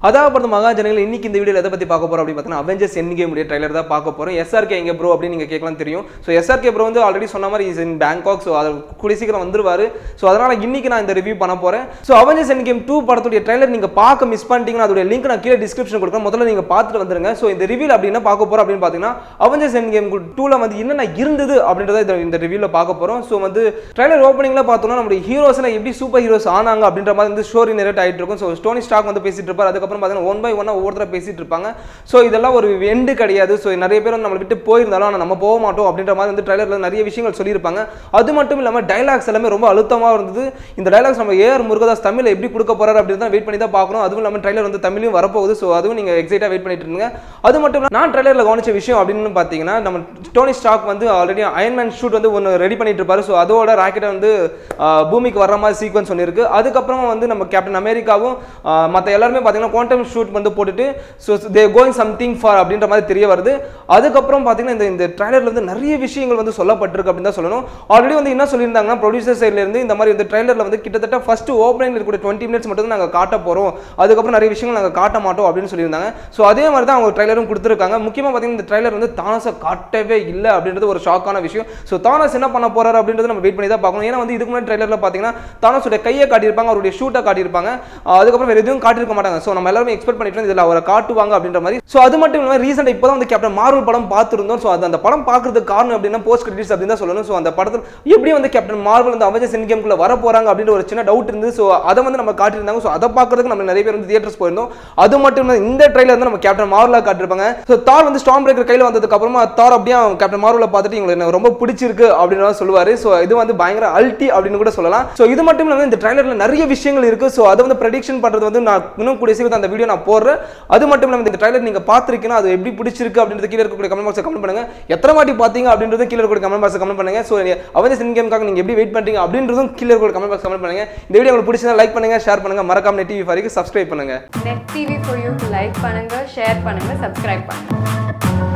அதாவது மகாஜனங்கள் இன்னைக்கு இந்த வீடியோவில் எதை பற்றி பார்க்க போகிறோம் அப்படின்னு பார்த்தீங்கன்னா அவெஞ்சர்ஸ் என் கேம் உடைய ட்ரைலர் தான் பார்க்க போகிறோம் எஸ்ஆர்கே எங்க ப்ரோ அப்படின்னு நீங்கள் கேட்கலாம் தெரியும் ஸோ எஸ்ஆர்கே ப்ரோ வந்து ஆல்ரெடி சொன்ன மாதிரி இஸ் இன் பேங்காக் ஸோ அது கூடிய சீக்கிரம் வந்துருவாரு ஸோ அதனால் இன்னைக்கு நான் இந்த ரிவ்யூ பண்ண போகிறேன் so Avengers end game two படத்துடைய ட்ரைலர் நீங்கள் பார்க்க மிஸ் பண்ணிட்டீங்கன்னா அதோட லிங்க் நான் கீழே டிஸ்கிரிப்ஷன் கொடுக்குறேன் முதல்ல நீங்கள் பார்த்துட்டு வந்துருங்க ஸோ இந்த ரிவ்யூவில் அப்படின்னா பார்க்க போகிறோம் அப்படின்னு பார்த்தீங்கன்னா அவெஞ்சர்ஸ் என் கேம் டூவில் வந்து என்னென்ன இருந்தது அப்படின்றத இந்த இந்த ரிவ்யூவில் பார்க்க போகிறோம் ஸோ வந்து ட்ரைலர் ஓப்பனிங்கில் பார்த்தோம்னா நம்மளுடைய ஹீரோஸ்லாம் எப்படி சூப்பர் ஹீரோஸ் ஆனாங்க அப்படின்ற மாதிரி வந்து ஸ்டோரி நெரேட் ஆகிட்டு இருக்கும் ஸோ ஸ்டோனி ஸ்டாக் வந்து பேசிட்டு இருப்பார் அதுக்கப்புறம் பார்த்தீங்கன்னா ஒன் பை ஒன்னாக ஒவ்வொருத்தர பேசிட்டு இருப்பாங்க ஸோ இதெல்லாம் ஒரு எண்டு கிடையாது ஸோ நிறைய பேர் வந்து நம்மளை விட்டு போயிருந்தாலும் ஆனால் நம்ம போக மாட்டோம் அப்படின்ற மாதிரி வந்து ட்ரைலரில் நிறைய விஷயங்கள் சொல்லியிருப்பாங்க அது மட்டும் இல்லாமல் டைலாக்ஸ் எல்லாமே ரொம்ப அழுத்தமாக இருந்தது இந்த டைலாக்ஸ் நம்ம ஏஆர் முருகதாஸ் தமிழில் எப்படி கொடுக்க போறாரு அப்படின்னு தான் வெயிட் பண்ணி தான் பார்க்கணும் அதுவும் இல்லாமல் ட்ரைலர் வந்து தமிழையும் வரப்போகுது ஸோ அதுவும் நீங்கள் எக்ஸைட்டாக வெயிட் பண்ணிட்டு இருங்க அது மட்டும் இல்லாமல் நான் ட்ரைலரில் கவனிச்ச விஷயம் அப்படின்னு பார்த்தீங்கன்னா நம்ம டோனி ஸ்டாக் வந்து ஆல்ரெடி அயன்மேன் ஷூட் வந்து ஒன்று ரெடி பண்ணிட்டு இருப்பாரு ஸோ அதோட ராக்கெட்டை வந்து ஆஹ், பூமிக்கு வர்ற மாதிரி சீக்வன்ஸ் ஒன்று இருக்கு அதுக்கப்புறம் வந்து நம்ம கேப்டன் அமெரிக்காவும் மற்ற எல்லாருமே பார்த்தீங்கன்னா குவாண்டம் ஷூட் வந்து போட்டுட்டு so they going something for அப்படின்ற மாதிரி தெரிய வருது அதுக்கப்புறம் பார்த்தீங்கன்னா இந்த இந்த ட்ரைலரில் வந்து நிறைய விஷயங்கள் வந்து சொல்லப்பட்டிருக்கு அப்படின்னு தான் சொல்லணும் ஆல்ரெடி வந்து என்ன சொல்லியிருந்தாங்கன்னா ப்ரொடியூசர் சைட்ல இருந்து இந்த மாதிரி இந்த ட்ரைலரில் வந்து கிட்டத்தட்ட ஃபர்ஸ்ட் ஓப்பனிங் இருக்கக்கூடிய டுவெண்ட்டி மினிட்ஸ் மட்டும் தான் நாங்கள் காட்ட போகிறோம் அதுக்கப்புறம் நிறைய விஷயங்கள் நாங்கள் காட்ட மாட்டோம் அப்படின்னு சொல்லியிருந்தாங்க ஸோ அதே மாதிரி தான் அவங்க ட்ரைலரும் கொடுத்துருக்காங்க முக்கியமாக பார்த்தீங்கன்னா இந்த ட்ரைலர் வந்து தானஸை காட்டவே இல்லை அப்படின்றது ஒரு ஷாக்கான விஷயம் ஸோ தானஸ் என்ன பண்ண போறாரு அப்படின்றது நம்ம வெயிட் பண்ணி தான் பார்க்கணும் ஏன்னா வந்து இதுக்கு முன்னாடி ட்ரைலரில் பார்த்தீங்கன்னா தானஸோட கையை காட்டியிருப்பாங்க அவருடைய ஷூட்டை காட்டியிருப்பாங்க ஆஹ் அதுக்கப்புறம் வேறு எதுவும் காட்டியிருக்க மாட்டாங்க ஸோ நம்ம எல்லாருமே எக்ஸ்பெக்ட் பண்ணிட்டு இருந்தோம் இதில் அவரை காட்டுவாங்க அப்படின்ற மாதிரி ஸோ அது மட்டும் இல்லாமல் ரீசெண்டாக இப்போ தான் வந்து கேப்டன் மார்வல் படம் பார்த்துருந்தோம் ஸோ அது அந்த படம் பார்க்கறதுக்கு காரணம் அப்படின்னா போஸ்ட் கிரெடிட்ஸ் அப்படின்னு தான் சொல்லணும் ஸோ அந்த படத்தில் எப்படி வந்து கேப்டன் மார்வல் வந்து அவஞ்சர்ஸ் என் கேம்குள்ள வர போறாங்க அப்படின்ற ஒரு சின்ன டவுட் இருந்து ஸோ அதை வந்து நம்ம காட்டியிருந்தாங்க ஸோ அதை பார்க்கறதுக்கு நம்ம நிறைய பேர் வந்து தியேட்டர்ஸ் போயிருந்தோம் அது மட்டும் இல்லாமல் இந்த ட்ரைலர் வந்து நம்ம கேப்டன் மார்வலாக காட்டியிருப்பாங்க ஸோ தார் வந்து ஸ்டாம் பிரேக்கர் கையில் வந்ததுக்கு அப்புறமா தார் அப்படியே கேப்டன் மார்வலை பார்த்துட்டு எங்களுக்கு எனக்கு ரொம்ப பிடிச்சிருக்கு அப்படின்னு தான் சொல்லுவார் ஸோ இது வந்து பயங்கர அல்டி அப்படின்னு கூட சொல்லலாம் ஸோ இது மட்டும் இல்லாமல் இந்த ட்ரைலரில் நிறைய விஷயங்கள் இருக்கு ஸோ அதை வந்து ப்ரெடிக்ஷன் பண்ணுறது வந்து நான் இன்னும் கூடிய சீக்கிரம் அந்த வீடியோ நான் போடுறேன் அது மட்டும் இல்லாமல் இந்த ட்ரைலர் நீங்கள் பார்த்துருக்கீங்கன்னா அது எப்படி பிடிச்சிருக்கு அப்படின்றது கீழே இருக்கக்கூடிய கமெண்ட் பாக்ஸை கமெண்ட் பண்ணுங்க எத்தனை வாட்டி பார்த்தீங்க அப்படின்றது கீழே இருக்கக்கூடிய கமெண்ட் பாக்ஸை கமெண்ட் பண்ணுங்க ஸோ அவஞ்சர் சின் கேமுக்காக நீங்கள் எப்படி வெயிட் பண்ணுறீங்க அப்படின்றதும் கீழே இருக்கக்கூடிய கமெண்ட் பாக்ஸ் கமெண்ட் பண்ணுங்க இந்த வீடியோ உங்களுக்கு பிடிச்சதா லைக் பண்ணுங்க ஷேர் பண்ணுங்க மறக்காம நெட் டிவி ஃபாரிக்கு சப்ஸ்கிரைப் பண்ணுங்க Net TV for you like பண்ணுங்க ஷேர் பண்ணுங்க சப்ஸ்கிரைப் பண்ணுங்க